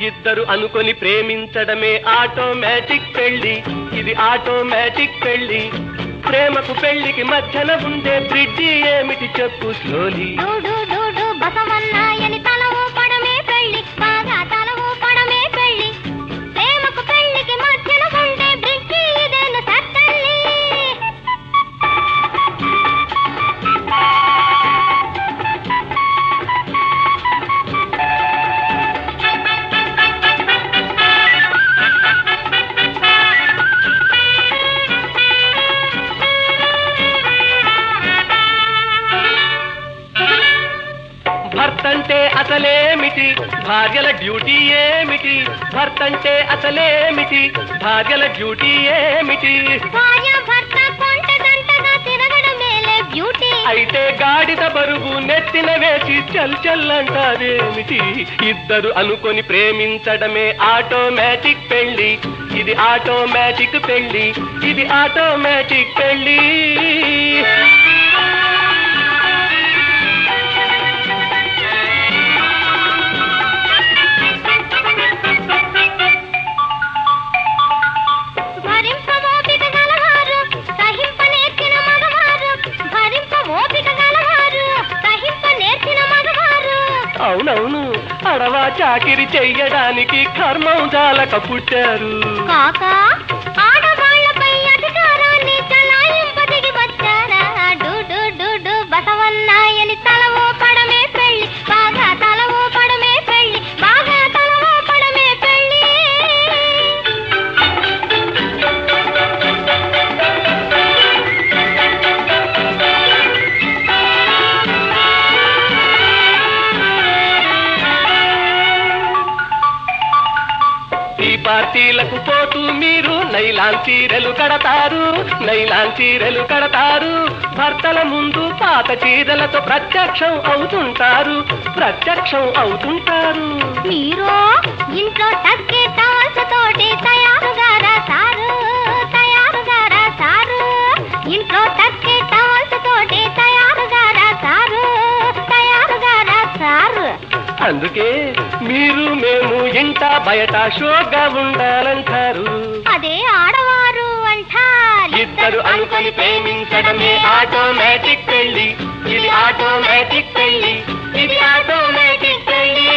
ఇద్దరు అనుకొని ప్రేమించడమే ఆటోమేటిక్ పెళ్లి ఇది ఆటోమేటిక్ పెళ్లి ప్రేమకు పెళ్లికి మధ్యన ఉండే బ్రిడ్జి ఏమిటి చెప్పు స్లోలీ డూడు డూడు బసవన్నాయని తల ఊపడమే పెళ్లి బాగా తల ఊపడమే పెళ్లి ప్రేమకు పెళ్లికి మధ్యన ఉండే బ్రిడ్జి ఇదేను సత్తల్లి భర్తంటే అసలేమిటి భార్యల డ్యూటీ ఏమిటి భర్తంటే అసలేమిటి భార్యల డ్యూటీ ఏమిటి భార్య భర్త కొంట గంటగా తిరగడమేలే బ్యూటీ అయితే గాడిద బరువు నెత్తిన వేసి చల్ చల్ అంటారేమిటి ఇద్దరు అనుకొని ప్రేమించడమే ఆటోమేటిక్ పెళ్లి ఇది ఆటోమేటిక్ పెళ్లి ఇది ఆటోమేటిక్ పెళ్లి భరింప ఓపిక గలవారు సహింప నేర్చిన మగవారు భరింప ఓపిక గలవారు సహింప నేర్చిన మగవారు అవునవును అడవా చాకిరి చెయ్యడానికి కర్మం జాలక పుట్టారు కాక ఆడవాళ్లపై అధికారాన్ని చలాయింప దిగి వచ్చారా డూడు డూడు బసవన్నాయని తల ఊపడమే పెళ్లి బాగా తల ఊపడమే పెళ్లి బాగా తల ఊపడమే పెళ్లి ఈ పార్టీలకు పోతూ మీరు నైలాన్ చీరలు కడతారు నైలాన్ చీరలు కడతారు భర్తల ముందు పాత చీరలతో ప్రత్యక్షం అవుతుంటారు ప్రత్యక్షం అవుతుంటారు మీరు ఇంట్లో తగ్గే టవల్స్ తోటి తయారుగా రాసారు తయారుగా రాసారు ఇంట్లో తగ్గే టవల్స్ తోటి తయారుగా రాసారు తయారుగా రాసారు అందుకే మీరు మేము ఇంట బయట షోగా ఉండాలంటారు అదే ఆడవారు అంటారు ఇద్దరు అనుకొని ప్రేమించడమే ఆటోమేటిక్ పెళ్లి ఇది ఆటోమేటిక్ పెళ్లి ఇది ఆటోమేటిక్ పెళ్లి